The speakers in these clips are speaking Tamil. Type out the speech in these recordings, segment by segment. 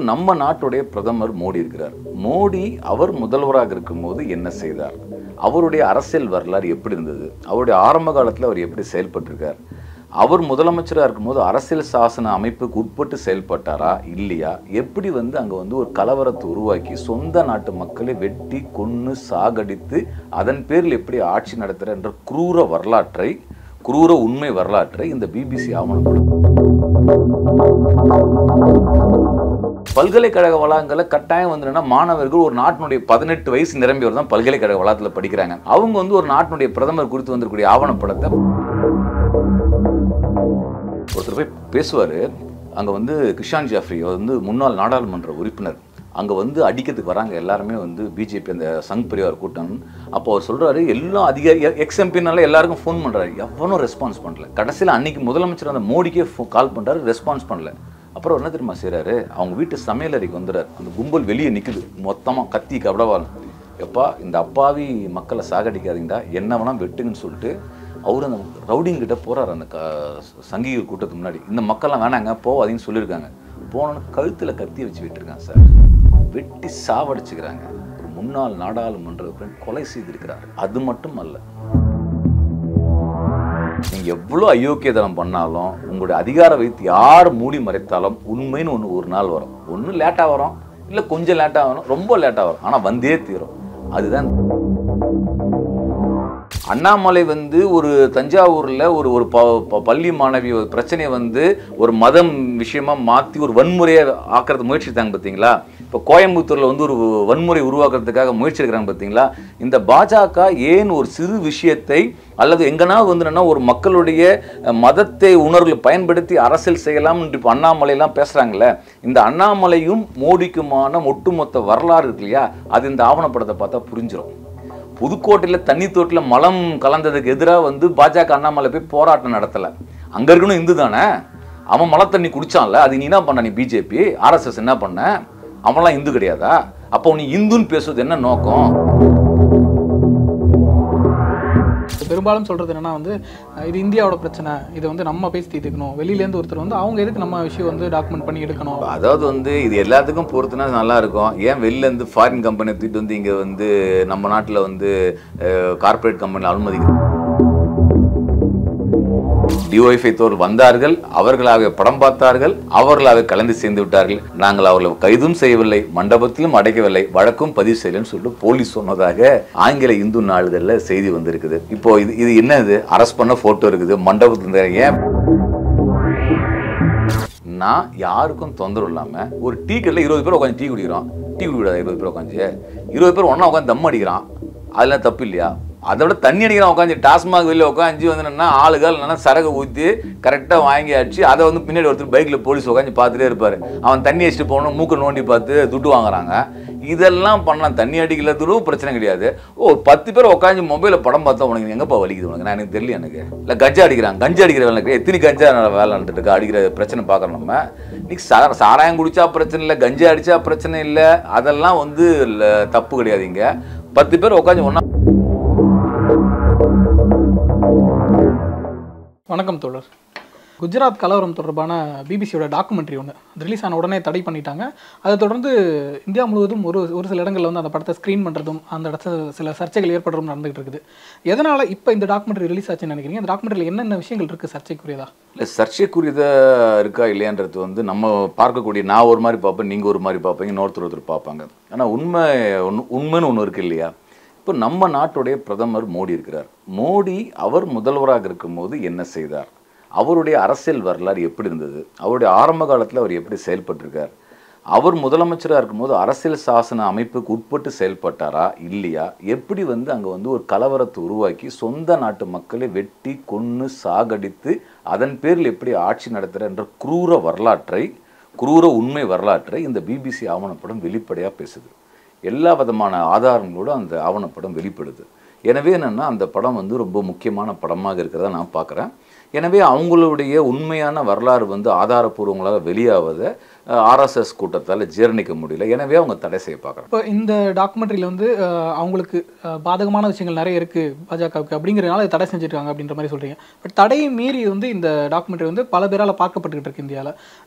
நம்ம நாட்டுடைய பிரதமர் மோடி இருக்கிறார் மோடி அவர் முதல்வராக இருக்கும்போது என்ன செய்தார் அவருடைய அரசியல் வரலாறு எப்படி இருந்தது அவருடைய ஆரம்ப காலத்தில் அவர் எப்படி செயல்பட்டிருக்கார் அவர் முதலமைச்சராக இருக்கும்போது அரசியல் சாசன அமைப்புக்கு உட்பட்டு செயல்பட்டாரா இல்லையா எப்படி வந்து அங்கே வந்து ஒரு கலவரத்தை உருவாக்கி சொந்த நாட்டு மக்களை வெட்டி கொன்று சாகடித்து அதன் பேரில் எப்படி ஆட்சி நடத்துகிற என்ற குரூர வரலாற்றை குரூர உண்மை வரலாற்றை இந்த பிபிசி ஆவணப்படும் பல்கலைக்கழக வளாகங்களில் கட்டாயம் வந்து என்னன்னா மாணவர்கள் ஒரு நாட்டினுடைய பதினெட்டு வயசு நிரம்பியவர் தான் பல்கலைக்கழக வளாகத்தில் படிக்கிறாங்க அவங்க வந்து ஒரு நாட்டினுடைய பிரதமர் குறித்து வந்திருக்கக்கூடிய ஆவணப்படத்தை ஒருத்தர் போய் பேசுவார் அங்கே வந்து கிஷான் ஜாஃப்ரி அவர் வந்து முன்னாள் நாடாளுமன்ற உறுப்பினர் அங்கே வந்து அடிக்கிறதுக்கு வராங்க எல்லாருமே வந்து பிஜேபி அந்த சங் பரிவார் கூட்டம் அப்போ அவர் சொல்கிறாரு எல்லா அதிகாரி எக்ஸ் எம்பினால எல்லாருக்கும் ஃபோன் பண்ணுறாரு எவனும் ரெஸ்பான்ஸ் பண்ணல கடைசியில் அன்னைக்கு முதலமைச்சர் அந்த மோடிக்கே கால் பண்ணுறாரு ரெஸ்பான்ஸ் பண்ணல அப்புறம் என்ன தெரியுமா செய்கிறாரு அவங்க வீட்டு சமையலறைக்கு வந்துடுறாரு அந்த கும்பல் வெளியே நிற்குது மொத்தமாக கத்தி கபடவாள் எப்பா இந்த அப்பாவி மக்களை சாகடிக்காதீங்கடா என்ன வேணால் வெட்டுங்கன்னு சொல்லிட்டு அவர் அந்த ரவுடிங் கிட்ட போறாரு அந்த க சங்கிகள் கூட்டத்துக்கு முன்னாடி இந்த மக்கள்லாம் வேணாங்க போவாதீங்கன்னு சொல்லியிருக்காங்க போனோன்னு கழுத்தில் கத்தி வச்சு விட்டுருக்காங்க சார் வெட்டி சாவடிச்சுக்கிறாங்க ஒரு முன்னாள் நாடாளுமன்ற உறுப்பினர் கொலை செய்திருக்கிறார் அது மட்டும் அல்ல நீங்க எவ்வளோ அயோக்கியதனம் பண்ணாலும் உங்களுடைய அதிகார வைத்து யார் மூடி மறைத்தாலும் உண்மைன்னு ஒன்று ஒரு நாள் வரும் ஒன்று லேட்டாக வரும் இல்லை கொஞ்சம் லேட்டாக வரும் ரொம்ப லேட்டாக வரும் ஆனால் வந்தே தீரும் அதுதான் அண்ணாமலை வந்து ஒரு தஞ்சாவூரில் ஒரு ஒரு ப ப- பள்ளி மாணவி ஒரு பிரச்சனையை வந்து ஒரு மதம் விஷயமா மாற்றி ஒரு வன்முறையை ஆக்கிறது முயற்சித்தாங்க பார்த்தீங்களா இப்போ கோயம்புத்தூரில் வந்து ஒரு வன்முறை உருவாக்குறதுக்காக முயற்சி எடுக்கிறாங்க பார்த்தீங்களா இந்த பாஜக ஏன் ஒரு சிறு விஷயத்தை அல்லது எங்கனா வந்து என்னன்னா ஒரு மக்களுடைய அஹ், மதத்தை உணர்வுகளை பயன்படுத்தி அரசியல் செய்யலாம்னு இப்போ அண்ணாமலையெல்லாம் பேசுகிறாங்களே இந்த அண்ணாமலையும் மோடிக்குமான ஒட்டுமொத்த வரலாறு இருக்கு இல்லையா அது இந்த ஆவணப்படத்தை பார்த்தா புரிஞ்சிடும் புதுக்கோட்டையில் தண்ணி தொட்டில் மலம் கலந்ததுக்கு எதிராக வந்து பாஜக அண்ணாமலை போய் போராட்டம் நடத்தலை அங்கே இருக்கணும் இந்து தானே அவன் மழை தண்ணி குடிச்சான்ல அது நீ என்ன பண்ண நீ பிஜேபி ஆர்எஸ்எஸ் என்ன பண்ண அவன்லாம் இந்து கிடையாதா அப்போ நீ இந்துன்னு பேசுவது என்ன நோக்கம் பெரும்பாலும் சொல்றது என்னன்னா வந்து அஹ், இது இந்தியாவோட பிரச்சனை இதை வந்து நம்ம பேசி தீர்த்துக்கணும் வெளியிலேருந்து ஒருத்தர் வந்து அவங்க எதுக்கு நம்ம விஷயம் வந்து டாக்குமெண்ட் பண்ணி எடுக்கணும் அதாவது வந்து இது எல்லாத்துக்கும் பொறுத்துனா நல்லா இருக்கும் ஏன் வெளில இருந்து ஃபாரின் கம்பெனி தூக்கிட்டு வந்து இங்கே வந்து நம்ம நாட்டில் வந்து கார்ப்பரேட் கம்பெனி அனுமதிக்க டிஒய்ஃபை தோர் வந்தார்கள் அவர்களாக படம் பார்த்தார்கள் அவர்களாக கலந்து சேர்ந்து விட்டார்கள் நாங்கள் அவர்களை கைதும் செய்யவில்லை மண்டபத்திலும் அடைக்கவில்லை வழக்கும் பதிவு செய்யலைன்னு சொல்லிட்டு போலீஸ் சொன்னதாக ஆங்கில இந்து நாளிதழில் செய்தி வந்திருக்குது இப்போ இது இது என்ன இது அரெஸ்ட் பண்ண போட்டோ இருக்குது மண்டபத்தில் ஏன் நான் யாருக்கும் தொந்தரவு இல்லாமல் ஒரு டீ கடையில் இருபது பேர் உட்காந்து டீ குடிக்கிறோம் டீ குடிக்கூடாது இருபது பேர் உட்காந்து இருபது பேர் ஒன்றா உட்காந்து தம் அடிக்கிறான் அதெல்லாம் தப்பு இல்லையா அதை விட தண்ணி அடிக்கிறான் உட்காந்து டாஸ்மாக் வெளியில் உட்காந்து வந்து என்னன்னா ஆளுகள் இல்லைன்னா சரகு ஊற்றி கரெக்டாக வாங்கி அடிச்சு அதை வந்து பின்னாடி ஒருத்தர் பைக்கில் போலீஸ் உட்காந்து பார்த்துட்டே இருப்பார் அவன் தண்ணி அடிச்சுட்டு போகணும் மூக்கை நோண்டி பார்த்து துட்டு வாங்குறாங்க இதெல்லாம் பண்ணலாம் தண்ணி அடிக்கிறதுலும் பிரச்சனை கிடையாது ஓ ஒரு பத்து பேர் உட்காந்து மொபைலில் படம் பார்த்தா உனக்கு எங்கப்பா வலிக்குது உனக்கு நான் எனக்கு தெரியல எனக்கு இல்லை கஞ்சா அடிக்கிறாங்க கஞ்சா அடிக்கிற வேலை கிடையாது எத்தனை கஞ்சா வேலை நடந்துட்டு இருக்கு அடிக்கிற பிரச்சனை பார்க்குறோம் நம்ம இன்னைக்கு சா சாராயம் குடிச்சா பிரச்சனை இல்லை கஞ்சா அடிச்சா பிரச்சனை இல்லை அதெல்லாம் வந்து இல்ல, தப்பு கிடையாதுங்க பத்து பேர் உட்காந்து ஒன்றா வணக்கம் தோழர் குஜராத் கலவரம் தொடர்பான பிபிசியோட டாக்குமெண்ட்ரி ஒன்று ரிலீஸ் ஆன உடனே தடை பண்ணிட்டாங்க அதை தொடர்ந்து இந்தியா முழுவதும் ஒரு ஒரு சில இடங்களில் வந்து அந்த படத்தை ஸ்க்ரீன் பண்ணுறதும் அந்த இடத்துல சில சர்ச்சைகள் ஏற்படுறதும் நடந்துகிட்டு இருக்குது எதனால் இப்போ இந்த டாக்குமெண்ட்ரி ரிலீஸ் ஆச்சுன்னு நினைக்கிறீங்க அந்த டாக்குமெண்ட்ரியில் என்னென்ன விஷயங்கள் இருக்குது சர்ச்சைக்குரியதா இல்லை சர்ச்சைக்குரியதாக இருக்கா இல்லையான்றது வந்து நம்ம பார்க்கக்கூடிய நான் ஒரு மாதிரி பார்ப்பேன் நீங்கள் ஒரு மாதிரி பார்ப்பீங்க இன்னொருத்தர் ஒருத்தர் பார்ப்பாங்க ஆனால் உண்மை ஒன்று உண்மைன்னு ஒன்று இருக்கு இல்லையா இப்போ நம்ம நாட்டுடைய பிரதமர் மோடி இருக்கிறார் மோடி அவர் முதல்வராக இருக்கும்போது என்ன செய்தார் அவருடைய அரசியல் வரலாறு எப்படி இருந்தது அவருடைய ஆரம்ப காலத்தில் அவர் எப்படி செயல்பட்டிருக்கார் அவர் முதலமைச்சராக இருக்கும்போது அரசியல் சாசன அமைப்புக்கு உட்பட்டு செயல்பட்டாரா இல்லையா எப்படி வந்து அங்கே வந்து ஒரு கலவரத்தை உருவாக்கி சொந்த நாட்டு மக்களை வெட்டி கொன்று சாகடித்து அதன் பேரில் எப்படி ஆட்சி நடத்துகிற என்ற குரூர வரலாற்றை குரூர உண்மை வரலாற்றை இந்த பிபிசி ஆவணப்படம் வெளிப்படையாக பேசுது எல்லா விதமான ஆதாரங்களோடு அந்த ஆவணப்படம் வெளிப்படுது எனவே என்னென்னா அந்த படம் வந்து ரொம்ப முக்கியமான படமாக இருக்கிறதா நான் பார்க்குறேன் எனவே அவங்களுடைய உண்மையான வரலாறு வந்து ஆதாரப்பூர்வங்களாக வெளியாவதை ஆர்எஸ்எஸ் கூட்டத்தால் ஜீரணிக்க முடியல எனவே அவங்க தடை செய்ய பார்க்குறாங்க இப்போ இந்த டாக்குமெண்ட்ரியில் வந்து அஹ், அவங்களுக்கு அஹ், பாதகமான விஷயங்கள் நிறைய இருக்குது பாஜகவுக்கு அப்படிங்கிறதுனால அதை தடை செஞ்சுருக்காங்க அப்படின்ற மாதிரி சொல்கிறீங்க பட் தடையை மீறி வந்து இந்த டாக்குமெண்ட்ரி வந்து பல பேரால் பார்க்கப்பட்டுக்கிட்டு இருக்கு இந்தியாவில்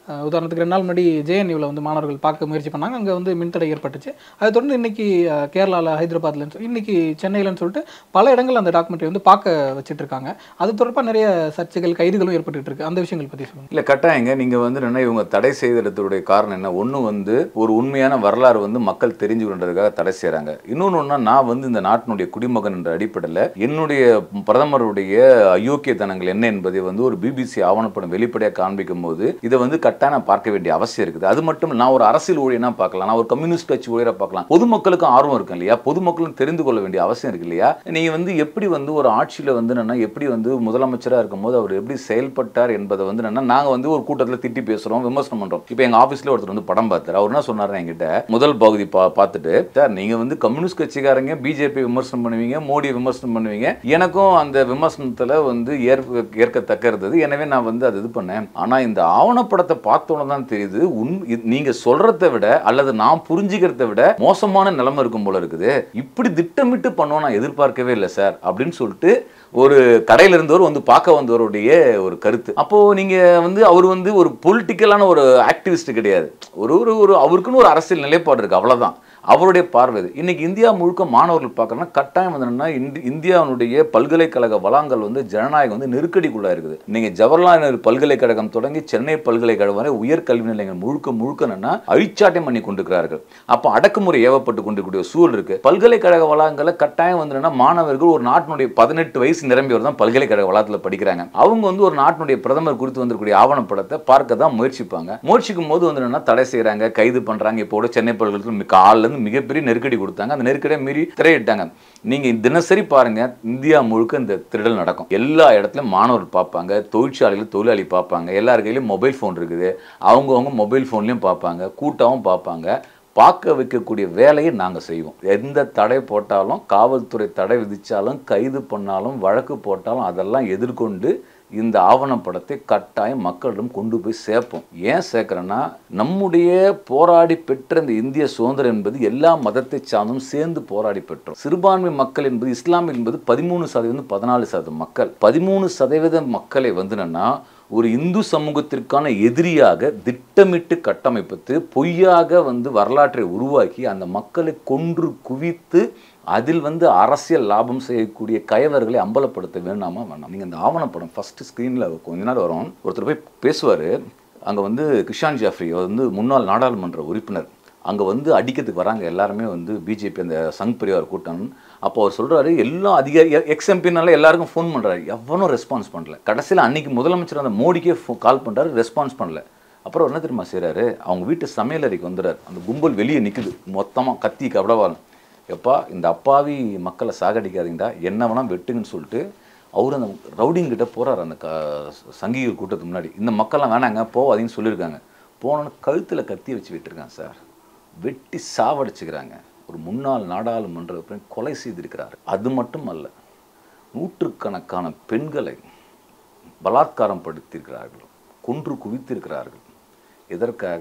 அஹ் உதாரணத்துக்கு ரெண்டு நாள் முன்னாடி ஜேஎன்யூவில் வந்து மாணவர்கள் பார்க்க முயற்சி பண்ணாங்க அங்கே வந்து மின்தடை ஏற்பட்டுச்சு அதை தொடர்ந்து இன்னைக்கு அஹ், கேரளால ஹைதராபாத்லன்னு சொல்லி இன்னைக்கு சென்னையிலன்னு சொல்லிட்டு பல இடங்கள் அந்த டாக்குமெண்ட்ரி வந்து பார்க்க வச்சுட்டு இருக்காங்க அது தொடர்பாக நிறைய சர்ச்சைகள் கைதுகளும் ஏற்பட்டுட்டு இருக்கு அந்த விஷயங்கள் பற்றி சொல்லுங்க இல்லை கட்டாயங்க நீங்கள் வந்து என்ன இவங்க தடை செய்ததுடைய காரணம் என்ன ஒன்று வந்து ஒரு உண்மையான வரலாறு வந்து மக்கள் தெரிஞ்சுக்கணுன்றதுக்காக தடை செய்கிறாங்க இன்னொன்று ஒன்றா நான் வந்து இந்த நாட்டினுடைய குடிமகன் என்ற அடிப்படையில் என்னுடைய பிரதமருடைய அயோக்கியத்தனங்கள் என்ன என்பதை வந்து ஒரு பிபிசி ஆவணப்படம் வெளிப்படையாக காண்பிக்கும் போது இதை வந்து கட்டாயம் நான் பார்க்க வேண்டிய அவசியம் இருக்குது அது மட்டும் இல்ல, நான் ஒரு அரசியல் ஊழியனா பார்க்கலாம் நான் ஒரு கம்யூனிஸ்ட் கட்சி ஊழியராக பார்க்கலாம் பொதுமக்களுக்கும் ஆர்வம் இருக்கும் இல்லையா பொதுமக்களும் தெரிந்து கொள்ள வேண்டிய அவசியம் இருக்கு இல்லையா நீங்கள் வந்து எப்படி வந்து ஒரு ஆட்சியில் வந்து என்னன்னா எப்படி வந்து முதலமைச்சராக இருக்கும்போது அவர் எப்படி செயல்பட்டார் என்பதை வந்து என்னன்னா நாங்கள் வந்து ஒரு கூட்டத்தில் திட்டி பேசுகிறோம் விமர்சனம் பண்ணுறோம் இப்போ எங்கள் ஆஃபீஸில் ஒருத்தர் வந்து படம் பார்த்தார் அவர் என்ன சொன்னார் என்கிட்ட முதல் பகுதி பா பார்த்துட்டு சார் நீங்கள் வந்து கம்யூனிஸ்ட் கட்சிக்காரங்க பிஜேபி விமர்சனம் பண்ணுவீங்க மோடியை விமர்சனம் பண்ணுவீங்க எனக்கும் அந்த விமர்சனத்தில் வந்து ஏற்க ஏற்கத்தக்க இருந்தது எனவே நான் வந்து அது இது பண்ணேன் ஆனால் இந்த ஆவணப்படத்தை பார்த்தோன்னு தான் தெரியுது உன் இது- நீங்க சொல்றதை விட அல்லது நான் புரிஞ்சுக்கிறத விட மோசமான நிலைமை இருக்கும் போல இருக்குது இப்படி திட்டமிட்டு பண்ணுவோம் நான் எதிர்பார்க்கவே இல்லை சார் அப்படின்னு சொல்லிட்டு ஒரு கடையில இருந்தவர் வந்து பார்க்க வந்தவருடைய ஒரு கருத்து அப்போ நீங்க வந்து அவர் வந்து ஒரு பொலிட்டிக்கலான ஒரு ஆக்டிவிஸ்ட் கிடையாது ஒரு ஒரு ஒரு அவருக்குன்னு ஒரு அரசியல் நிலைப்பாடு இருக்கு அவ்வளவுதான் அவருடைய பார்வை இது. இன்னைக்கு இந்தியா முழுக்க மாணவர்கள் பார்க்கறனா கட்டாயம் வந்து என்னன்னா இந்தி- இந்தியாவினுடைய பல்கலைக்கழக வளங்கள் வந்து ஜனநாயகம் வந்து நெருக்கடிக்குள்ளா இருக்குது நீங்க ஜவஹர்லால் நேரு பல்கலைக்கழகம் தொடங்கி சென்னை பல்கலைக்கழகம் வரை உயர்கல்வி நிலையங்கள் முழுக்க முழுக்க என்னன்னா அழிச்சாட்டம் பண்ணி கொண்டிருக்கிறார்கள் அப்போ அடக்குமுறை ஏவப்பட்டு கொண்டிருக்கூடிய சூழல் இருக்கு பல்கலைக்கழக வளாகங்களை கட்டாயம் வந்து என்னன்னா மாணவர்கள் ஒரு நாட்டினுடைய பதினெட்டு வயசு நிரம்பியவர் தான் பல்கலைக்கழக வளாகத்தில் படிக்கிறாங்க அவங்க வந்து ஒரு நாட்டினுடைய பிரதமர் குறித்து வந்திருக்கக்கூடிய ஆவணப்படத்தை பார்க்க தான் முயற்சிப்பாங்க முயற்சிக்கும் போது வந்து என்னன்னா தடை செய்றாங்க கைது பண்றாங்க இப்போ கூட சென்னை பல்கலைக்கழகத்தில் காலில் இருந்து மிகப்பெரிய நெருக்கடி கொடுத்தாங்க அந்த நெருக்கடியை மீறி திரையிட்டாங்க நீங்க தினசரி பாருங்க இந்தியா முழுக்க இந்த திருடல் நடக்கும் எல்லா இடத்துலயும் மாணவர்கள் பார்ப்பாங்க தொழிற்சாலையில் தொழிலாளி பார்ப்பாங்க எல்லார் கையிலயும் மொபைல் ஃபோன் இருக்குது அவங்கவுங்க மொபைல் ஃபோன்லையும் பார்ப்பாங்க கூட்டாவும் பார்ப்பாங்க பார்க்க வைக்கக்கூடிய வேலையை நாங்கள் செய்வோம் எந்த தடை போட்டாலும் காவல்துறை தடை விதித்தாலும் கைது பண்ணாலும் வழக்கு போட்டாலும் அதெல்லாம் எதிர்கொண்டு இந்த ஆவணப்படத்தை கட்டாயம் மக்களிடம் கொண்டு போய் சேர்ப்போம் ஏன் சேர்க்குறேன்னா நம்முடைய போராடி பெற்ற இந்த இந்திய சுதந்திரம் என்பது எல்லா மதத்தை சார்ந்தும் சேர்ந்து போராடி பெற்றோம் சிறுபான்மை மக்கள் என்பது இஸ்லாம் என்பது பதிமூணு சதவீதம் பதினாலு சதவீதம் மக்கள் பதிமூணு சதவீத மக்களை வந்து என்னன்னா ஒரு இந்து சமூகத்திற்கான எதிரியாக திட்டமிட்டு கட்டமைப்பது பொய்யாக வந்து வரலாற்றை உருவாக்கி அந்த மக்களை கொன்று குவித்து அதில் வந்து அரசியல் லாபம் செய்யக்கூடிய கயவர்களை அம்பலப்படுத்த வேண்டாமா வேண்டாம் நீங்கள் இந்த ஆவணப்படம் ஃபர்ஸ்ட் ஸ்க்ரீனில் கொஞ்ச நேரம் வரும் ஒருத்தர் போய் பேசுவார் அங்கே வந்து கிஷான் ஜாஃப்ரி அவர் வந்து முன்னாள் நாடாளுமன்ற உறுப்பினர் அங்கே வந்து அடிக்கிறதுக்கு வராங்க எல்லாருமே வந்து பிஜேபி அந்த சங் பரிவார் கூட்டம் அப்போ அவர் சொல்கிறாரு எல்லா அதிகாரி எக்ஸ்எம்பினால எல்லாருக்கும் ஃபோன் பண்ணுறாரு எவனும் ரெஸ்பான்ஸ் பண்ணல கடைசியில் அன்னைக்கு முதலமைச்சர் அந்த மோடிக்கே கால் பண்ணுறாரு ரெஸ்பான்ஸ் பண்ணல அப்புறம் அவர் என்ன தெரியுமா செய்கிறாரு அவங்க வீட்டு சமையலறைக்கு வந்துடுறாரு அந்த கும்பல் வெளியே நிற்குது மொத்தமாக கத்தி கபடவாங்க எப்பா இந்த அப்பாவி மக்களை சாகடிக்காதீங்கடா என்ன வேணால் வெட்டுங்கன்னு சொல்லிட்டு அவர் அந்த ரவுடிங்கிட்ட போகிறார் அந்த க சங்கிகள் கூட்டத்துக்கு முன்னாடி இந்த மக்கள்லாம் வேணாங்க போவாதீங்கன்னு சொல்லியிருக்காங்க போனோன்னு கழுத்தில் கத்தி வச்சு விட்டுருக்காங்க சார் வெட்டி சாவடிச்சுக்கிறாங்க ஒரு முன்னாள் நாடாளுமன்ற உறுப்பினர் கொலை செய்திருக்கிறார் அது மட்டும் அல்ல நூற்றுக்கணக்கான பெண்களை பலாத்காரம் படுத்தியிருக்கிறார்கள் கொன்று குவித்திருக்கிறார்கள் எதற்காக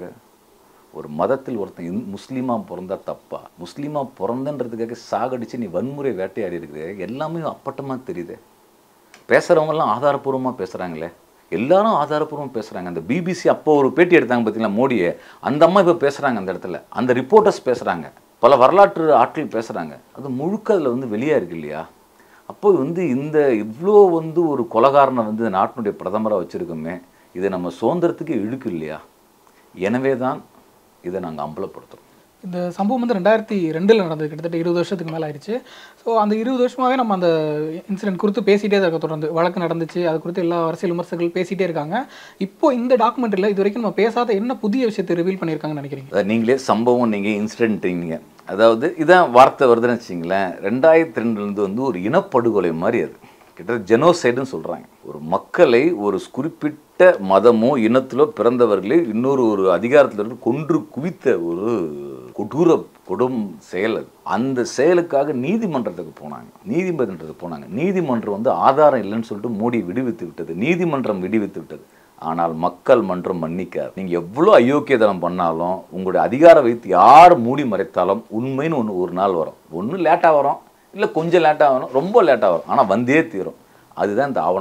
ஒரு மதத்தில் ஒருத்தன் இந்து முஸ்லீமா பிறந்தா தப்பா முஸ்லீமா பிறந்தன்றதுக்காக சாகடிச்சு நீ வன்முறை வேட்டையாடி இருக்கிற எல்லாமே அப்பட்டமா தெரியுதே பேசுகிறவங்கெல்லாம் ஆதாரப்பூர்வமாக பேசுகிறாங்களே எல்லாரும் ஆதாரப்பூர்வமாக பேசுகிறாங்க அந்த பிபிசி அப்போ ஒரு பேட்டி எடுத்தாங்க பார்த்தீங்களா மோடியை அந்த அம்மா இப்போ பேசுகிறாங்க அந்த இடத்துல அந்த ரிப்போர்ட்டர்ஸ் பேசுகிறாங்க பல வரலாற்று ஆட்கள் பேசுகிறாங்க அது முழுக்க அதில் வந்து வெளியாக இருக்கு இல்லையா அப்போ வந்து இந்த இவ்வளோ வந்து ஒரு கொலகாரனை வந்து நாட்டினுடைய பிரதமராக வச்சுருக்கோமே இது நம்ம சுதந்திரத்துக்கு இழுக்கு இல்லையா எனவே தான் இதை நாங்கள் அம்பலப்படுத்துகிறோம் இந்த சம்பவம் வந்து ரெண்டாயிரத்தி ரெண்டில் நடந்தது கிட்டத்தட்ட இருபது வருஷத்துக்கு மேலே ஆயிடுச்சு ஸோ அந்த இருபது வருஷமாவே நம்ம அந்த இன்சிடென்ட் குறித்து பேசிகிட்டே தான் இருக்க தொடர்ந்து வழக்கு நடந்துச்சு அது குறித்து எல்லா அரசியல் விமர்சகர்கள் பேசிகிட்டே இருக்காங்க இப்போ இந்த டாக்குமெண்ட்ரியில் இது வரைக்கும் நம்ம பேசாத என்ன புதிய விஷயத்தை ரிவீல் பண்ணியிருக்காங்கன்னு நினைக்கிறீங்க அதாவது நீங்களே சம்பவம் நீங்கள் இன்சிடென்ட்டுங்க அதாவது இதான் வார்த்தை வருதுன்னு வச்சிங்களேன் ரெண்டாயிரத்தி ரெண்டுலேருந்து வந்து ஒரு இனப்படுகொலை மாதிரி அது கிட்டத்தட்ட ஜெனோசைடுன்னு சொல்கிறாங்க ஒரு மக்களை ஒரு குறிப்பிட்ட மதமோ இனத்திலோ பிறந்தவர்களே இன்னொரு ஒரு அதிகாரத்தில் இருந்து கொன்று குவித்த ஒரு கொடூர கொடும் செயல் அது அந்த செயலுக்காக நீதிமன்றத்துக்கு போனாங்க நீதிமன்றத்துக்கு போனாங்க நீதிமன்றம் வந்து ஆதாரம் இல்லைன்னு சொல்லிட்டு மோடி விடுவித்து விட்டது நீதிமன்றம் விடுவித்து விட்டது ஆனால் மக்கள் மன்றம் மன்னிக்காது நீங்க எவ்வளோ அயோக்கியதனம் பண்ணாலும் உங்களுடைய அதிகார வைத்து யார் மூடி மறைத்தாலும் உண்மைன்னு ஒன்று ஒரு நாள் வரும் ஒன்று லேட்டாக வரும் இல்லை கொஞ்சம் லேட்டாக வரும் ரொம்ப லேட்டாக வரும் ஆனால் வந்தே தீரும் அதுதான் இந்த ஆவணப்படம்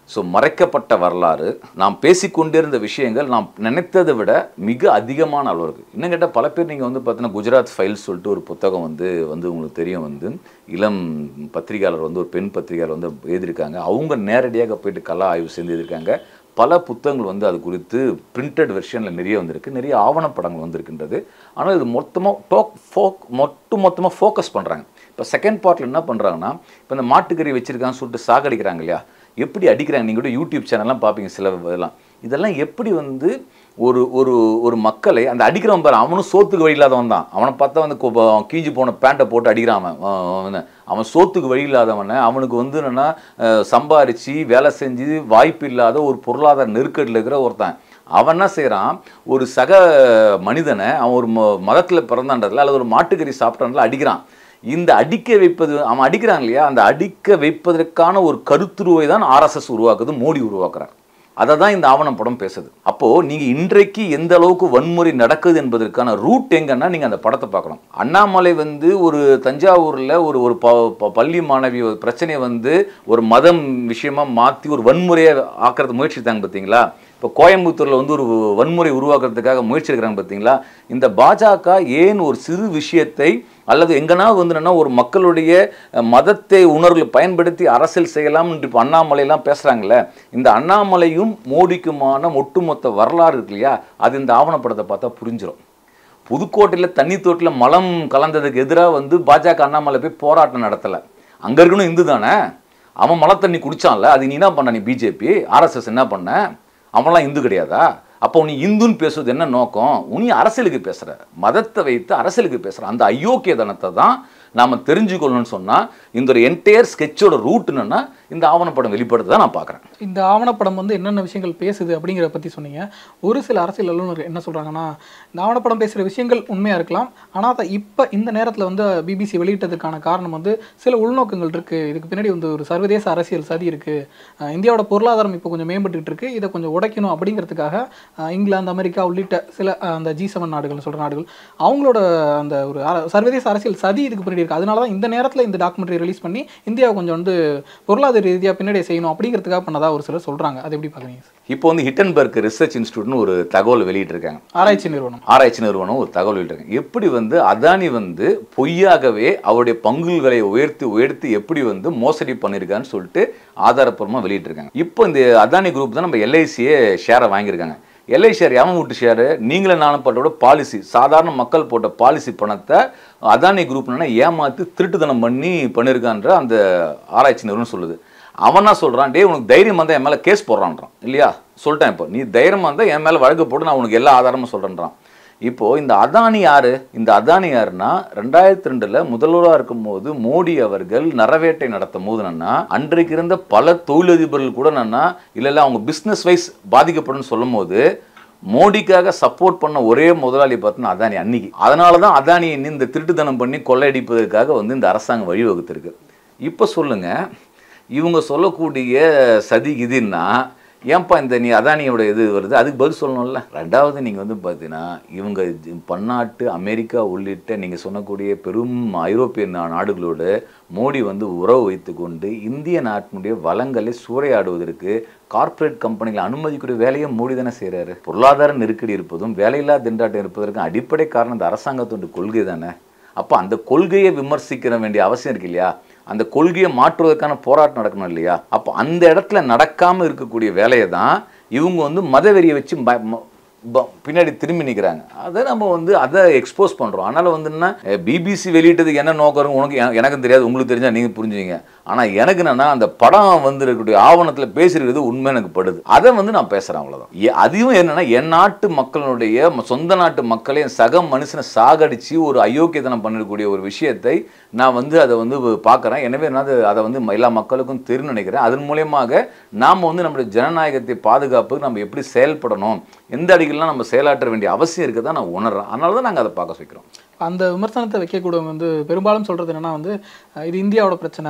ஸோ மறைக்கப்பட்ட வரலாறு நாம் பேசிக்கொண்டிருந்த விஷயங்கள் நாம் நினைத்ததை விட மிக அதிகமான அளவு இருக்குது இன்னும் கேட்டால் பல பேர் நீங்கள் வந்து பார்த்தீங்கன்னா குஜராத் ஃபைல்ஸ் சொல்லிட்டு ஒரு புத்தகம் வந்து வந்து உங்களுக்கு தெரியும் வந்து இளம் பத்திரிகையாளர் வந்து ஒரு பெண் பத்திரிகையாளர் வந்து எழுதியிருக்காங்க அவங்க நேரடியாக போயிட்டு கலா ஆய்வு செஞ்சு எழுதியிருக்காங்க பல புத்தகங்கள் வந்து அது குறித்து பிரிண்டட் வெர்ஷனில் நிறைய வந்திருக்கு நிறைய ஆவணப்படங்கள் வந்திருக்கின்றது ஆனால் இது மொத்தமாக டோக் ஃபோக் மொட்டு மொத்தமாக ஃபோக்கஸ் பண்ணுறாங்க இப்போ செகண்ட் பார்ட்டில் என்ன பண்ணுறாங்கன்னா இப்போ இந்த மாட்டுக்கறி வச்சுருக்கான்னு சொல்லிட்டு சாகடிக்கிறாங்க இல்லையா எப்படி அடிக்கிறாங்க நீங்கள் கூட யூடியூப் சேனல்லாம் பார்ப்பீங்க சில இதெல்லாம் இதெல்லாம் எப்படி வந்து ஒரு ஒரு ஒரு மக்களை அந்த அடிக்கிறவன் பாரு அவனும் சோத்துக்கு வழி இல்லாதவன் தான் அவனை பார்த்தா வந்து கொ- அவன் கீஞ்சி போன பேண்ட்டை போட்டு அடிக்கிறான் அவன் அவன் அவனை. அவன் சோத்துக்கு வழி இல்லாதவனை அவனுக்கு வந்து என்னென்னா சம்பாரித்து வேலை செஞ்சு வாய்ப்பு இல்லாத ஒரு பொருளாதார நெருக்கடியில் இருக்கிற ஒருத்தன் அவன் என்ன செய்கிறான் ஒரு சக மனிதனை அவன் ஒரு மதத்தில் பிறந்தான்றதுல அல்லது ஒரு மாட்டுக்கறி சாப்பிட்டான்ல அடிக்கிறான் இந்த அடிக்க வைப்பது அவன் அடிக்கிறான் இல்லையா அந்த அடிக்க வைப்பதற்கான ஒரு கருத்துருவை தான் ஆர்எஸ்எஸ் உருவாக்குது மோடி உருவாக்குறார் அதை தான் இந்த ஆவணம் படம் பேசுது அப்போ நீங்க இன்றைக்கு எந்த அளவுக்கு வன்முறை நடக்குது என்பதற்கான ரூட் எங்கன்னா நீங்க அந்த படத்தை பார்க்கணும் அண்ணாமலை வந்து ஒரு தஞ்சாவூர்ல ஒரு ஒரு ப- ப- பள்ளி மாணவி ஒரு பிரச்சனையை வந்து ஒரு மதம் விஷயமா மாத்தி ஒரு வன்முறையை ஆக்குறது முயற்சித்தாங்க பார்த்தீங்களா இப்போ கோயம்புத்தூர்ல வந்து ஒரு வன்முறை உருவாக்குறதுக்காக முயற்சி எடுக்கிறாங்க பார்த்தீங்களா இந்த பாஜக ஏன் ஒரு சிறு விஷயத்தை அல்லது எங்கனா வந்து என்னன்னா ஒரு மக்களுடைய அஹ், மதத்தை உணர்வுகளை பயன்படுத்தி அரசியல் செய்யலாம் என்று இப்போ அண்ணாமலையெல்லாம் பேசுகிறாங்களே இந்த அண்ணாமலையும் மோடிக்குமான ஒட்டுமொத்த வரலாறு இருக்கு இல்லையா அது இந்த ஆவணப்படத்தை பார்த்தா புரிஞ்சிடும் புதுக்கோட்டையில் தண்ணி தொட்டில் மலம் கலந்ததுக்கு எதிராக வந்து பாஜக அண்ணாமலை போய் போராட்டம் நடத்தலை அங்கே இருக்கணும் இந்து தானே அவன் மழை தண்ணி குடிச்சான்ல அது நீ என்ன பண்ண நீ பிஜேபி ஆர்எஸ்எஸ் என்ன பண்ண அவன்லாம் இந்து கிடையாதா அப்போ நீ இந்துன்னு பேசுவது என்ன நோக்கம் நீ அரசியலுக்கு பேசுற மதத்தை வைத்து அரசியலுக்கு பேசுற அந்த அயோக்கியதனத்தை தான் நாம தெரிஞ்சுக்கொள்ளணும்னு சொன்னா இந்த ஒரு என்டையர் ஸ்கெட்சோட ரூட் என்னன்னா இந்த ஆவணப்படம் வெளிப்படுத்த நான் பார்க்குறேன் இந்த ஆவணப்படம் வந்து என்னென்ன விஷயங்கள் பேசுது அப்படிங்கிறத பற்றி சொன்னீங்க ஒரு சில அரசியல் வல்லுநர்கள் என்ன சொல்கிறாங்கன்னா இந்த ஆவணப்படம் பேசுகிற விஷயங்கள் உண்மையாக இருக்கலாம் ஆனால் அதை இப்போ இந்த நேரத்தில் வந்து பிபிசி வெளியிட்டதுக்கான காரணம் வந்து சில உள்நோக்கங்கள் இருக்குது இதுக்கு பின்னாடி வந்து ஒரு சர்வதேச அரசியல் சதி இருக்குது இந்தியாவோட பொருளாதாரம் இப்போ கொஞ்சம் மேம்பட்டுட்டு இருக்கு இதை கொஞ்சம் உடைக்கணும் அப்படிங்கிறதுக்காக அஹ், இங்கிலாந்து அமெரிக்கா உள்ளிட்ட சில அஹ், அந்த ஜி செவன் நாடுகள் சொல்கிற நாடுகள் அவங்களோட அந்த ஒரு அர- சர்வதேச அரசியல் சதி இதுக்கு பின்னாடி இருக்குது அதனால தான் இந்த நேரத்தில் இந்த டாக்குமெண்ட்ரி ரிலீஸ் பண்ணி இந்தியாவை கொஞ்சம் வந்து பொருளாதார ரீதியாக பின்னாடி செய்யணும் அப்படிங்கிறதுக்காக பண்ணதா ஒரு சிலர் சொல்கிறாங்க அது எப்படி பார்க்குறீங்க சார் இப்போ வந்து ஹிட்டன்பர்க் ரிசர்ச் இன்ஸ்டியூட்னு ஒரு தகவல் வெளியிட்டிருக்காங்க ஆராய்ச்சி நிறுவனம் ஆராய்ச்சி நிறுவனம் ஒரு தகவல் வெளியிட்டிருக்காங்க எப்படி வந்து அதானி வந்து பொய்யாகவே அவருடைய பங்குகளை உயர்த்தி உயர்த்தி எப்படி வந்து மோசடி பண்ணியிருக்கான்னு சொல்லிட்டு ஆதாரப்பூர்வமாக வெளியிட்டிருக்காங்க இப்போ இந்த அதானி குரூப் தான் நம்ம எல்ஐசியே ஷேரை வாங்கியிருக்காங்க எல்ஐ ஷேர் எவன் வீட்டு ஷேரு நீங்களும் நானும் போட்டோட பாலிசி சாதாரண மக்கள் போட்ட பாலிசி பணத்தை அதானி குரூப்னா ஏமாற்றி திருட்டுத்தனம் பண்ணி பண்ணியிருக்கான்ற அந்த ஆராய்ச்சி நிறுவனம் சொல்லுது அவன் என்ன சொல்கிறான் டேய் உனக்கு தைரியம் வந்தால் என் மேலே கேஸ் போடுறான்றான் இல்லையா சொல்லிட்டேன் இப்போ நீ தைரியமாக இருந்தால் என் மேலே வழக்கு போட்டு நான் உனக்கு எல்லா ஆதாரமும் சொல்கிறேன்றான் இப்போ இந்த அதானி யாரு இந்த அதானி யாருன்னா ரெண்டாயிரத்தி ரெண்டுல முதல்வராக இருக்கும்போது மோடி அவர்கள் நரவேட்டை நடத்தும் போது என்னன்னா அன்றைக்கு இருந்த பல தொழிலதிபர்கள் கூட என்னன்னா இல்ல இல்ல அவங்க பிசினஸ் வைஸ் பாதிக்கப்படும் சொல்லும் போது மோடிக்காக சப்போர்ட் பண்ண ஒரே முதலாளி பார்த்தீங்கன்னா அதானி அன்னைக்கு அதனால தான் அதானியை இன்னும் இந்த திருட்டுத்தனம் பண்ணி கொள்ளையடிப்பதற்காக வந்து இந்த அரசாங்கம் வழிவகுத்திருக்கு இப்போ சொல்லுங்க இவங்க சொல்லக்கூடிய சதி கிதின்னா ஏன்பா இந்த நீ அதானியோட இது வருது அதுக்கு பதில் சொல்லணும்ல ரெண்டாவது நீங்கள் வந்து பார்த்தீங்கன்னா இவங்க ஜ- பன்னாட்டு அமெரிக்கா உள்ளிட்ட நீங்கள் சொன்னக்கூடிய பெரும் ஐரோப்பிய நா- நாடுகளோடு மோடி வந்து உறவு வைத்துக்கொண்டு இந்திய நாட்டினுடைய வளங்களை சூறையாடுவதற்கு கார்ப்பரேட் கம்பெனிகளை அனுமதிக்கூடிய வேலையை மோடி தானே செய்கிறாரு பொருளாதார நெருக்கடி இருப்பதும் வேலையில்லா திண்டாட்டம் இருப்பதற்கும் அடிப்படை காரணம் இந்த அரசாங்கத்தோட கொள்கை தானே அப்போ அந்த கொள்கையை விமர்சிக்கிற வேண்டிய அவசியம் இருக்கு இல்லையா அந்த கொள்கையை மாற்றுவதற்கான போராட்டம் நடக்கணும் இல்லையா அப்போ அந்த இடத்துல நடக்காம இருக்கக்கூடிய வேலையை தான் இவங்க வந்து மதவெறியை வச்சு ப- ம- ப- பின்னாடி திரும்பி நிற்கிறாங்க அதை நம்ம வந்து அதை எக்ஸ்போஸ் பண்ணுறோம் அதனால் வந்து என்ன பிபிசி வெளியிட்டதுக்கு என்ன நோக்கம் இருக்கும் உனக்கு எ- எனக்கும் தெரியாது உங்களுக்கு தெரிஞ்சால் நீங்கள் புரிஞ்சுவீங்க ஆனால் எனக்கு என்னன்னா அந்த படம் வந்து இருக்கக்கூடிய ஆவணத்தில் பேசியிருக்கிறது உண்மை எனக்கு படுது அதை வந்து நான் பேசுகிறேன் அவ்வளோதான் எ- அதையும் என்னன்னா என் நாட்டு மக்களுடைய ம- சொந்த நாட்டு மக்களை என் சக மனுஷனை சாகடிச்சு ஒரு அயோக்கியத்தனம் பண்ணக்கூடிய ஒரு விஷயத்தை நான் வந்து அதை வந்து பார்க்குறேன் எனவே நான் அது- அதை வந்து எல்லா மக்களுக்கும் தெரியும் நினைக்கிறேன் அதன் மூலியமாக நாம் வந்து நம்மளுடைய ஜனநாயகத்தை பாதுகாப்புக்கு நம்ம எப்படி செயல்படணும் எந்த அடிக்கெல்லாம் நம்ம செயலாற்ற வேண்டிய அவசியம் இருக்குதான் நான் உணர்றேன் அதனால தான் நாங்கள் அதை பார்க்க வைக்கிறோம் அந்த விமர்சனத்தை வைக்கக்கூடியவங்க வந்து பெரும்பாலும் சொல்றது என்னன்னா வந்து அஹ், இது இந்தியாவோட பிரச்சனை இதை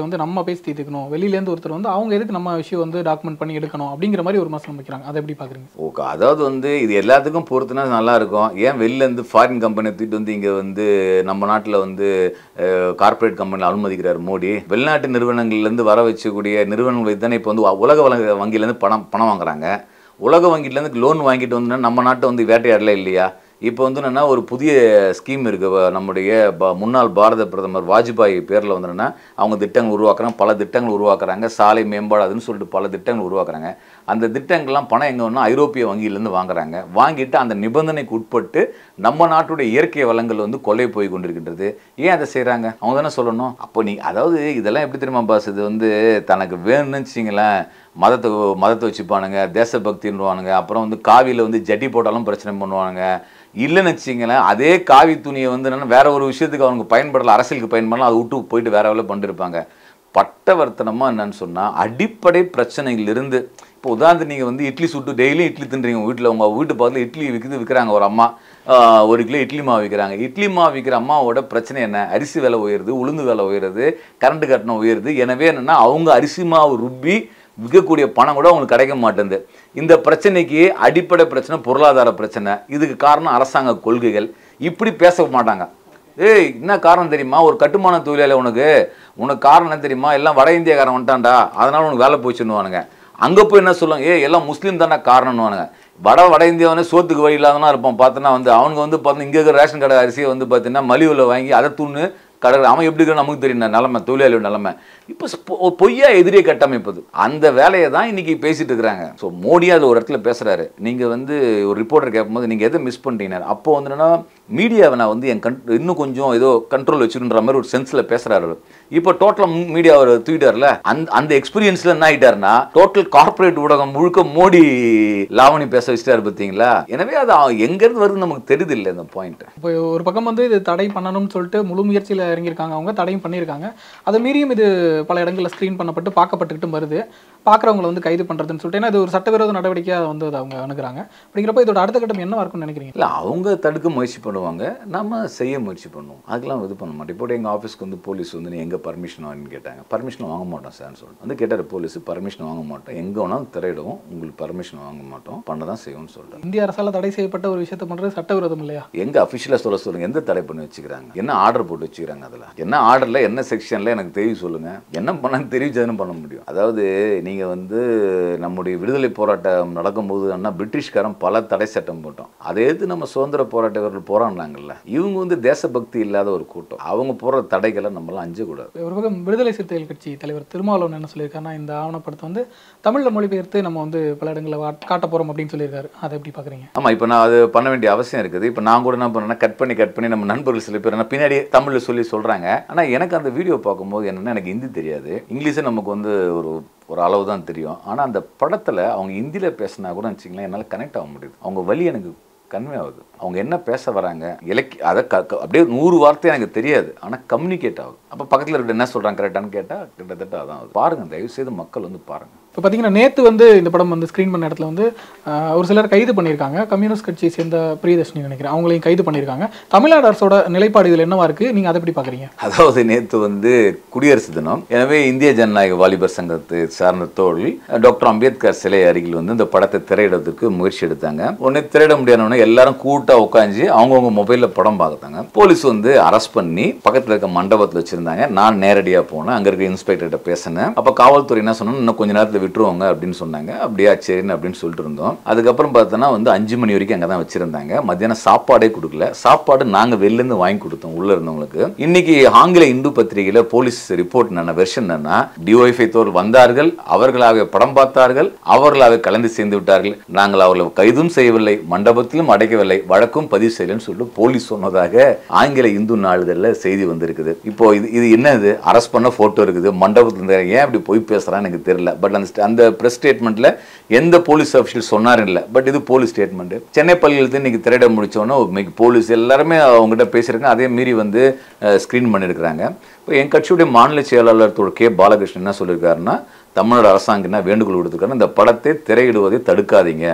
வந்து நம்ம பேசி தீர்த்துக்கணும் வெளியிலேருந்து ஒருத்தர் வந்து அவங்க எதுக்கு நம்ம விஷயம் வந்து டாக்குமெண்ட் பண்ணி எடுக்கணும் அப்படிங்கிற மாதிரி ஒரு மசனம் வைக்கிறாங்க அதை எப்படி பார்க்குறீங்க ஓகே அதாவது வந்து இது எல்லாத்துக்கும் பொறுத்துனா நல்லா இருக்கும் ஏன் வெளில இருந்து ஃபாரின் கம்பெனி தூக்கிட்டு வந்து இங்கே வந்து நம்ம நாட்டில் வந்து கார்ப்பரேட் கம்பெனியில் அனுமதிக்கிறார் மோடி வெளிநாட்டு நிறுவனங்கள்லேருந்து வர வச்சக்கூடிய நிறுவனங்கள் வைத்து தானே இப்போ வந்து உலக வள வங்கியிலேருந்து பணம் பணம் வாங்குறாங்க உலக வங்கியிலேருந்து லோன் வாங்கிட்டு வந்தோன்னா நம்ம நாட்டை வந்து வேட்டையாடல இல்லையா இப்போ வந்து என்னென்னா ஒரு புதிய ஸ்கீம் இருக்குது நம்முடைய ப- முன்னாள் பாரத பிரதமர் வாஜ்பாய் பேரில் வந்து என்னன்னா அவங்க திட்டங்கள் உருவாக்குறாங்க பல திட்டங்கள் உருவாக்குறாங்க சாலை மேம்பாடு அதுன்னு சொல்லிட்டு பல திட்டங்கள் உருவாக்குறாங்க அந்த திட்டங்கள்லாம் பணம் எங்கே வேணும்னா ஐரோப்பிய வங்கியிலேருந்து வாங்குறாங்க வாங்கிட்டு அந்த நிபந்தனைக்கு உட்பட்டு நம்ம நாட்டுடைய இயற்கை வளங்கள் வந்து கொலை போய் கொண்டிருக்கின்றது ஏன் அதை செய்கிறாங்க அவங்க தானே சொல்லணும் அப்போ நீ அதாவது இதெல்லாம் எப்படி தெரியுமா பாஸ் இது வந்து தனக்கு வேணும்னு வச்சிங்களேன் மதத்தை மதத்தை வச்சுப்பானுங்க தேசபக்தின்னுவானுங்க அப்புறம் வந்து காவியில் வந்து ஜட்டி போட்டாலும் பிரச்சனை பண்ணுவானுங்க இல்லைன்னு வச்சிங்களேன் அதே காவி துணியை வந்து என்னன்னா வேற ஒரு விஷயத்துக்கு அவங்க பயன்படல அரசியலுக்கு பயன்படலாம் அதை விட்டு போயிட்டு வேற வேலை பண்ணிருப்பாங்க பட்டவர்த்தனமாக என்னன்னு சொன்னால் அடிப்படை பிரச்சனைகளிலிருந்து இப்போ உதாரணத்துக்கு நீங்கள் வந்து இட்லி சுட்டு டெய்லியும் இட்லி தின்றீங்க வீட்டில் உங்கள் வீட்டு பக்கத்தில் இட்லி விற்கிது விற்கிறாங்க ஒரு அம்மா ஆஹ், ஒரு கிலோ இட்லி மாவு விற்கிறாங்க இட்லி மாவு விற்கிற அம்மாவோட பிரச்சனை என்ன அரிசி விலை உயருது உளுந்து விலை உயருது கரண்ட் கட்டணம் உயருது எனவே என்னென்னா அவங்க அரிசி மாவு ருப்பி விற்கக்கூடிய பணம் கூட அவங்களுக்கு கிடைக்க மாட்டேங்குது இந்த பிரச்சனைக்கு அடிப்படை பிரச்சனை பொருளாதார பிரச்சனை இதுக்கு காரணம் அரசாங்க கொள்கைகள் இப்படி பேச மாட்டாங்க ஏய் என்ன காரணம் தெரியுமா ஒரு கட்டுமான தொழிலாளி உனக்கு உனக்கு காரணம் என்ன தெரியுமா எல்லாம் வட இந்தியக்காரன் வந்துட்டான்டா அதனால உனக்கு வேலை போச்சுன்னுவானுங்க அங்கே போய் என்ன சொல்லுவாங்க ஏய் எல்லாம் முஸ்லீம் தானே காரணம்னுவானுங்க வட வட இந்தியாவனே சோத்துக்கு வழி இல்லாதவனா இருப்பான் பார்த்தோன்னா வந்து அவனுங்க வந்து பார்த்தீங்கன்னா இங்கே இருக்கிற ரேஷன் கடை அரிசியை வந்து பார்த்தீங்கன்னா மலிவில் வாங்கி அதை துண்ணு கடை அவன் எப்படி இருக்கிற நமக்கு தெரியும் நிலமை தொழிலாளியோட நிலமை இப்போ ஸ்பொ- பொய்யா எதிரியை கட்டமைப்பது அந்த வேலையை தான் இன்னைக்கு பேசிட்டு இருக்கிறாங்க ஸோ மோடி அதில் ஒரு இடத்துல பேசுறாரு நீங்க வந்து ஒரு ரிப்போர்ட்டர் கேட்கும்போது நீங்க எதை மிஸ் பண்ணிட்டீங்க அப்போ வந்து என்னன்னா மீடியாவை நான் வந்து என் கண் இன்னும் கொஞ்சம் ஏதோ கண்ட்ரோல் வச்சுக்கின்ற மாதிரி ஒரு சென்ஸ்ல பேசுறாரு அவரு. இப்போ டோட்டலாக மீடியா அவர் தூக்கிட்டார்ல அந்த அந்த எக்ஸ்பீரியன்ஸ்ல என்ன ஆயிட்டாருன்னா டோட்டல் கார்ப்பரேட் ஊடகம் முழுக்க மோடி லாவணி பேச வச்சிட்டாரு பார்த்தீங்களா எனவே அது அவன் எங்கேருந்து வருது நமக்கு தெரியுது இல்லை இந்த பாயிண்ட் இப்போ ஒரு பக்கம் வந்து இது தடை பண்ணணும்னு சொல்லிட்டு முழு முயற்சியில் இறங்கியிருக்காங்க அவங்க தடையும் பண்ணியிருக்காங்க அதை மீறியும் இது பல இடங்களில் ஸ்க்ரீன் பண்ணப்பட்டு பார்க்கப்பட்டுக்கிட்டும் வருது பார்க்குறவங்களை வந்து கைது பண்ணுறதுன்னு சொல்லிட்டு ஏன்னா இது ஒரு சட்டவிரோத நடவடிக்கையாக வந்து அதை அவங்க அணுகுறாங்க அப்படிங்கிறப்ப இதோட அடுத்த கட்டம் என்னவா இருக்கும்னு நினைக்கிறீங்க இல்லை அவங்க தடுக்க முயற்சி பண்ணுவாங்க நம்ம செய்ய முயற்சி பண்ணுவோம் அதுக்கெல்லாம் இது பண்ண மாட்டோம் இப்போ எங்கள் ஆஃபீஸ்க்கு வந்து போலீஸ் வந்து நீ எங்கே பர்மிஷன் வாங்கன்னு கேட்டாங்க பர்மிஷன் வாங்க மாட்டோம் சார்னு சொல்லிட்டு வந்து கேட்டார் போலீஸ் பர்மிஷன் வாங்க மாட்டோம் எங்கே வேணாலும் திரையிடுவோம் உங்களுக்கு பர்மிஷன் வாங்க மாட்டோம் பண்ண தான் செய்வோம்னு சொல்லிட்டு இந்திய அரசால் தடை செய்யப்பட்ட ஒரு விஷயத்தை பண்ணுறது சட்டவிரோதம் இல்லையா எங்கே அஃபிஷியலாக சொல்ல சொல்லுங்க எந்த தடை பண்ணி வச்சுக்கிறாங்க என்ன ஆர்டர் போட்டு வச்சுக்கிறாங்க அதில் என்ன ஆர்டரில் என்ன செக்ஷனில் எனக்கு தெரியும் சொல்லுங்க என்ன பண்ண தெரிவிச்சதுன்னு பண்ண முடியும் அதாவது நீங்கள் வந்து நம்முடைய விடுதலை போராட்டம் நடக்கும்போது என்ன பிரிட்டிஷ்காரன் பல தடை சட்டம் போட்டோம் அதை எதிர்த்து நம்ம சுதந்திர போராட்டவர்கள் போராடினாங்கல்ல இவங்க வந்து தேசபக்தி இல்லாத ஒரு கூட்டம் அவங்க போடுற தடைகளை நம்மளாம் அஞ்சக்கூடாது ஒரு பக்கம் விடுதலை சிறுத்தைகள் கட்சி தலைவர் திருமாவளவன் என்ன சொல்லியிருக்காருன்னா இந்த ஆவணப்படத்தை வந்து தமிழில் மொழிபெயர்த்து நம்ம வந்து பல இடங்களில் வா- காட்ட போகிறோம் அப்படின்னு சொல்லியிருக்காரு அதை எப்படி பார்க்குறீங்க ஆமாம் இப்போ நான் அது பண்ண வேண்டிய அவசியம் இருக்குது இப்போ நான் கூட என்ன பண்ணேன்னா கட் பண்ணி கட் பண்ணி நம்ம நண்பர்கள் சில பேர் என்ன பின்னாடி தமிழில் சொல்லி சொல்கிறாங்க ஆனால் எனக்கு அந்த வீடியோ பார்க்கும்போது என்னென்னா எனக்கு ஹிந்தி தெரியாது இங்கிலீஷும் நமக்கு வந்து ஒரு ஒரு அளவு தான் தெரியும் ஆனால் அந்த படத்தில் அவங்க ஹிந்தியில் பேசினா கூட வச்சிங்களேன் என்னால் கனெக்ட் ஆக முடியுது அவங்க வழி எனக்கு கன்வே ஆகுது அவங்க என்ன பேச வராங்க இலக்கிய அதை க க- அப்படியே நூறு வார்த்தை எனக்கு தெரியாது ஆனால் கம்யூனிகேட் ஆகுது அப்போ பக்கத்தில் இருக்க என்ன சொல்கிறாங்க கரெக்டானு கேட்டால் கிட்டத்தட்ட அதான் ஆகுது பாருங்கள் தயவு செய்து மக்கள் வந்து பாருங்கள் இப்போ பார்த்தீங்கன்னா நேற்று வந்து இந்த படம் வந்து ஸ்க்ரீன் பண்ண இடத்துல வந்து ஆஹ், ஒரு சிலர் கைது பண்ணியிருக்காங்க கம்யூனிஸ்ட் கட்சியை சேர்ந்த பிரியதர்ஷினி நினைக்கிறேன் அவங்களையும் கைது பண்ணியிருக்காங்க தமிழ்நாடு அரசோட நிலைப்பாடு இதில் என்னவா இருக்குது நீங்கள் அதை எப்படி பார்க்குறீங்க அதாவது நேற்று வந்து குடியரசு தினம் எனவே இந்திய ஜனநாயக வாலிபர் சங்கத்தை சார்ந்த தோழி டாக்டர் அம்பேத்கர் சிலை அருகில் வந்து இந்த படத்தை திரையிடறதுக்கு முயற்சி எடுத்தாங்க உடனே திரையிட முடியாதவொடனே எல்லாரும் கூட்டா உட்காந்து அவங்கவுங்க மொபைலில் படம் பார்த்தாங்க போலீஸ் வந்து அரெஸ்ட் பண்ணி பக்கத்தில் இருக்க மண்டபத்தில் வச்சிருந்தாங்க நான் நேரடியாக போனேன் அங்கே இருக்க இன்ஸ்பெக்டர்கிட்ட பேசினேன் அப்போ காவல்துறை என்ன சொன்னா இன்னும் கொஞ்ச நேரத்தில் விட்டுருவாங்க அப்படின்னு சொன்னாங்க அப்படியா சரின்னு அப்படின்னு சொல்லிட்டு இருந்தோம் அதுக்கப்புறம் பார்த்தோன்னா வந்து அஞ்சு மணி வரைக்கும் அங்கே தான் வச்சிருந்தாங்க மத்தியானம் சாப்பாடே கொடுக்கல சாப்பாடு நாங்கள் வெளிலேருந்து வாங்கி கொடுத்தோம் உள்ள இருந்தவங்களுக்கு இன்னைக்கு ஆங்கில இந்து பத்திரிகையில போலீஸ் ரிப்போர்ட் என்ன வெர்ஷன் என்னன்னா டிஒய்ஃபை தோர் வந்தார்கள் அவர்களாக படம் பார்த்தார்கள் அவர்களாக கலந்து சேர்ந்து விட்டார்கள் நாங்கள் அவர்களை கைதும் செய்யவில்லை மண்டபத்திலும் அடைக்கவில்லை வழக்கும் பதிவு செய்யலைன்னு சொல்லிட்டு போலீஸ் சொன்னதாக ஆங்கில இந்து நாளிதழில் செய்தி வந்திருக்குது இப்போ இது இது என்னது அரெஸ்ட் பண்ண போட்டோ இருக்குது மண்டபத்தில் இருந்து ஏன் இப்படி போய் பேசுறான்னு எனக்கு தெரியல பட் அந்த sta- அந்த ப்ரெஸ் ஸ்டேட்மெண்ட்ல எந்த போலீஸ் அஃபிஷியல் சொன்னார் இல்லை பட் இது போலீஸ் ஸ்டேட்மெண்ட் சென்னை பள்ளியிலிருந்து இன்னைக்கு திரையிட முடிச்சோன்னே இன்னைக்கு போலீஸ் எல்லாருமே அவங்ககிட்ட பேசியிருக்காங்க அதே மீறி வந்து ஸ்க்ரீன் பண்ணியிருக்கிறாங்க இப்போ என் கட்சியுடைய மாநில செயலாளர் திரு கே பாலகிருஷ்ணன் என்ன சொல்லியிருக்காருன்னா தமிழ்நாடு அரசாங்கம் என்ன வேண்டுகோள் விடுத்திருக்காருன்னா இந்த படத்தை திரையிடுவதை தடுக்காதீங்க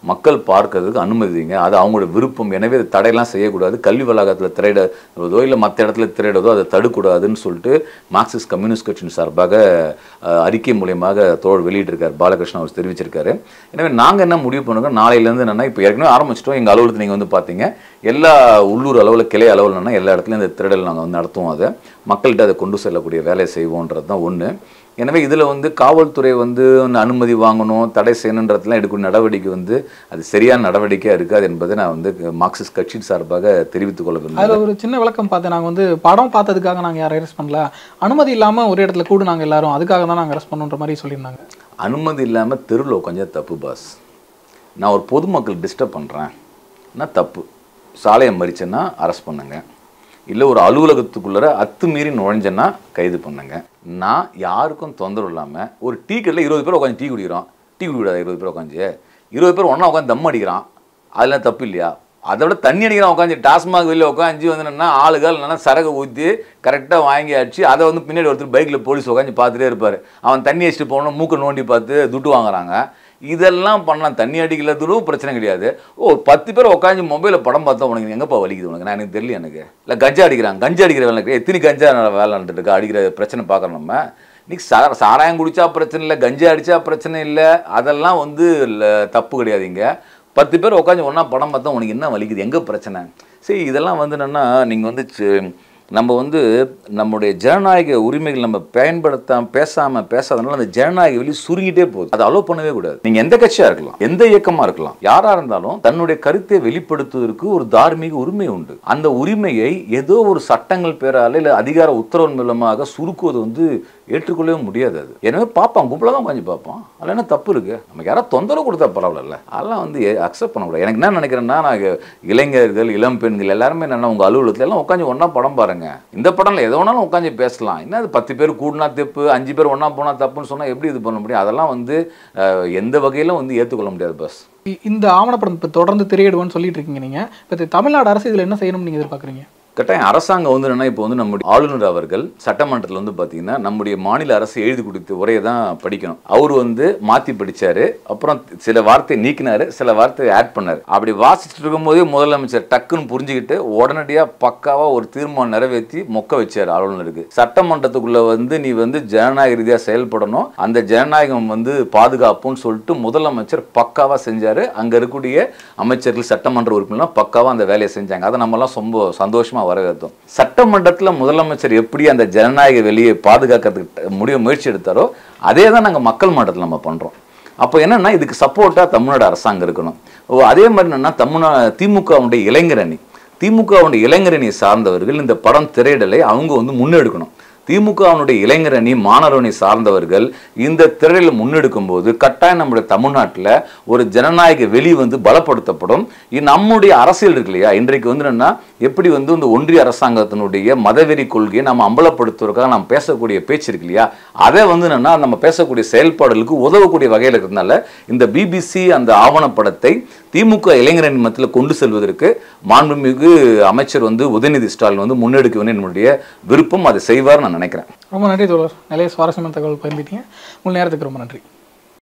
மக்கள் பார்க்கறதுக்கு அனுமதிங்க அது அவங்களோட விருப்பம் எனவே அது தடையெல்லாம் செய்யக்கூடாது கல்வி வளாகத்தில் திரையிடுவதோ இல்லை மற்ற இடத்துல திரையிடுவதோ அதை தடுக்கூடாதுன்னு சொல்லிட்டு மார்க்சிஸ்ட் கம்யூனிஸ்ட் கட்சியின் சார்பாக அஹ், அறிக்கை மூலியமாக தோழர் வெளியிட்டிருக்கார் பாலகிருஷ்ணன் அவர் தெரிவிச்சிருக்காரு எனவே நாங்கள் என்ன முடிவு பண்ணுங்க நாளையிலேருந்து என்னன்னா இப்போ ஏற்கனவே ஆரம்பிச்சிட்டோம் எங்கள் அலுவலகத்தில் நீங்கள் வந்து பார்த்தீங்க எல்லா உள்ளூர் அளவில் கிளை அளவில் என்னன்னா எல்லா இடத்துலையும் இந்த திருடல் நாங்கள் வந்து நடத்துவோம் அதை மக்கள்கிட்ட அதை கொண்டு செல்லக்கூடிய வேலையை செய்வோன்றது தான் ஒன்று எனவே இதில் வந்து காவல்துறை வந்து ஒண்ணு அனுமதி வாங்கணும் தடை செய்யணுன்றதுலாம் எடுக்கக்கூடிய நடவடிக்கை வந்து அது சரியான நடவடிக்கையாக இருக்காது என்பதை நான் வந்து மார்க்சிஸ்ட் கட்சி சார்பாக தெரிவித்துக் கொள்ள விரும்புகிறேன் அதில் ஒரு சின்ன விளக்கம் பார்த்தேன் நாங்கள் வந்து படம் பார்த்ததுக்காக நாங்கள் யாரும் அரெஸ்ட் பண்ணல அனுமதி இல்லாமல் ஒரு இடத்துல கூடு நாங்கள் எல்லாரும் அதுக்காக தான் நாங்கள் அரெஸ்ட் பண்ணுன்ற மாதிரி சொல்லியிருந்தாங்க அனுமதி இல்லாமல் தெருவில் உட்காந்து தப்பு பாஸ் நான் ஒரு பொதுமக்கள் டிஸ்டர்ப் பண்ணுறேன்னா தப்பு சாலையை மறிச்சேன்னா அரெஸ்ட் பண்ணுங்க இல்லை ஒரு அலுவலகத்துக்குள்ளே அத்துமீறி நுழைஞ்சேன்னா கைது பண்ணுங்க நான் யாருக்கும் தொந்தரவு இல்லாமல் ஒரு டீ கடையில் இருபது பேர் உட்காந்து டீ குடிக்கிறோம் டீ குடிக்கூடாது இருபது பேர் உட்காந்து இருபது பேர் ஒன்றா உட்காந்து தம் அடிக்கிறான் அதெல்லாம் தப்பு இல்லையா அதை விட தண்ணி அடிக்கிறான் உட்காந்து டாஸ்மாக் வெளியில் உட்காந்து வந்து என்னன்னா ஆளுகள் இல்லைன்னா சரகு ஊற்றி கரெக்டாக வாங்கி அடிச்சு அதை வந்து பின்னாடி ஒருத்தர் பைக்கில் போலீஸ் உட்காந்து பார்த்துட்டே இருப்பார் அவன் தண்ணி அடிச்சுட்டு போகணும் மூக்கை நோண்டி பார்த்து துட்டு வாங்குறாங்க இதெல்லாம் பண்ணலாம் தண்ணி அடிக்கிறதுலும் பிரச்சனை கிடையாது ஓ ஒரு பத்து பேர் உட்காந்து மொபைலில் படம் பார்த்தா உனக்கு எங்கப்பா வலிக்குது உனக்கு நான் எனக்கு தெரியல எனக்கு இல்லை கஞ்சா அடிக்கிறாங்க கஞ்சா அடிக்கிற வேலை கிடையாது எத்தனை கஞ்சா வேலை நடந்துட்டு இருக்கா அடிக்கிற பிரச்சனை பார்க்குறோம் நம்ம இன்னைக்கு சா சாராயம் குடிச்சா பிரச்சனை இல்லை கஞ்சா அடிச்சா பிரச்சனை இல்லை அதெல்லாம் வந்து இல்ல, தப்பு கிடையாதுங்க பத்து பேர் உட்காந்து ஒன்றா படம் பார்த்தா உனக்கு என்ன வலிக்குது எங்கே பிரச்சனை சரி இதெல்லாம் வந்து என்னென்னா நீங்கள் வந்து சி- நம்ம வந்து நம்முடைய ஜனநாயக உரிமைகள் நம்ம பயன்படுத்தாம பேசாம பேசாதனால அந்த ஜனநாயக வெளி சுருங்கிட்டே போகுது அதை அலோவ் பண்ணவே கூடாது நீங்க எந்த கட்சியா இருக்கலாம் எந்த இயக்கமா இருக்கலாம் யாரா இருந்தாலும் தன்னுடைய கருத்தை வெளிப்படுத்துவதற்கு ஒரு தார்மீக உரிமை உண்டு அந்த உரிமையை ஏதோ ஒரு சட்டங்கள் பேரால இல்ல அதிகார உத்தரவு மூலமாக சுருக்குவது வந்து ஏற்றுக்கொள்ளவே முடியாது அது எனவே பார்ப்பான் கும்பலாக தான் கொஞ்சம் பார்ப்போம் அதில் என்ன தப்பு இருக்கு நமக்கு யாராவது தொந்தரவு கொடுத்தா பரவாயில்ல அதெல்லாம் வந்து அக்செப்ட் பண்ணக்கூடாது எனக்கு என்ன நினைக்கிறேன்னா நான் இளைஞர்கள் இளம் பெண்கள் எல்லாருமே என்னன்னா உங்க அலுவலகத்துல எல்லாம் உட்காந்து ஒண்ணா படம் பாருங்க இந்த படம்ல எதை வேணாலும் உட்காந்து பேசலாம் என்ன அது பத்து பேர் கூடினா தப்பு அஞ்சு பேர் ஒண்ணா போனா தப்புன்னு சொன்னா எப்படி இது பண்ண முடியும் அதெல்லாம் வந்து அஹ், எந்த வகையிலும் வந்து ஏற்றுக்கொள்ள முடியாது பஸ் இ- இந்த ஆவணப்படம் இப்போ தொடர்ந்து திரையிடுவோன்னு சொல்லிட்டு இருக்கீங்க நீங்கள் இப்போ தமிழ்நாடு அரசு இதில் என்ன செய்யணும்னு நீங்கள் எதிர்பார்க்குறீங்க கட்டாயம் அரசாங்கம் வந்து என்னன்னா இப்போ வந்து நம்முடைய ஆளுநர் அவர்கள் சட்டமன்றத்தில் வந்து பார்த்தீங்கன்னா நம்முடைய மாநில அரசு எழுதி கொடுத்த உரையை தான் படிக்கணும் அவர் வந்து மாற்றி படிச்சாரு அப்புறம் சில வார்த்தை நீக்கினாரு சில வார்த்தை ஆட் பண்ணாரு அப்படி வாசிச்சுட்டு இருக்கும்போதே முதலமைச்சர் டக்குன்னு புரிஞ்சுக்கிட்டு உடனடியாக பக்காவா ஒரு தீர்மானம் நிறைவேற்றி மொக்க வச்சார் ஆளுநருக்கு சட்டமன்றத்துக்குள்ள வந்து நீ வந்து ஜனநாயக ரீதியாக செயல்படணும் அந்த ஜனநாயகம் வந்து பாதுகாப்புன்னு சொல்லிட்டு முதலமைச்சர் பக்காவா செஞ்சாரு அங்க இருக்கக்கூடிய அமைச்சர்கள் சட்டமன்ற உறுப்பினர்லாம் பக்காவா அந்த வேலையை செஞ்சாங்க அதை நம்மலாம் ரொம்ப சந்தோஷமா வரவேற்றோம் சட்டமன்றத்துல முதலமைச்சர் எப்படி அந்த ஜனநாயக வெளியை பாதுகாக்கிறதுக்கு முடிய முயற்சி எடுத்தாரோ அதே தான் நாங்க மக்கள் மன்றத்தில் நம்ம பண்றோம் அப்போ என்னன்னா இதுக்கு சப்போர்ட்டா தமிழ்நாடு அரசாங்கம் இருக்கணும் ஓ, அதே மாதிரி என்னன்னா தமிழ்நா திமுகவுடைய இளைஞரணி திமுகவுடைய இளைஞரணி சார்ந்தவர்கள் இந்த படம் திரையிடலை அவங்க வந்து முன்னெடுக்கணும் திமுகவினுடைய இளைஞரணி மாணவரணி சார்ந்தவர்கள் இந்த திரையில முன்னெடுக்கும் போது கட்டாயம் நம்முடைய தமிழ்நாட்டில் ஒரு ஜனநாயக வெளி வந்து பலப்படுத்தப்படும் இ- நம்முடைய அரசியல் இருக்கு இல்லையா இன்றைக்கு வந்து என்னன்னா எப்படி வந்து இந்த ஒன்றிய அரசாங்கத்தினுடைய மதவெறி கொள்கையை நம்ம அம்பலப்படுத்துவதற்காக நம்ம பேசக்கூடிய பேச்சு இருக்கு இல்லையா அதை வந்து என்னன்னா நம்ம பேசக்கூடிய செயல்பாடுகளுக்கு உதவக்கூடிய வகையில் இருக்கிறதுனால இந்த பிபிசி அந்த ஆவணப்படத்தை திமுக இளைஞரணி மத்தியில் கொண்டு செல்வதற்கு மாண்புமிகு அமைச்சர் வந்து உதயநிதி ஸ்டாலின் வந்து முன்னெடுக்க வேண்டும் என்னுடைய விருப்பம் அதை செய்வார் நான் நினைக்கிறேன் ரொம்ப நன்றி தோழர் நிறைய சுவாரஸ்யமான தகவல் பகிர்ந்துட்டீங்க உங்கள் நேரத்துக்கு ரொம்ப நன்றி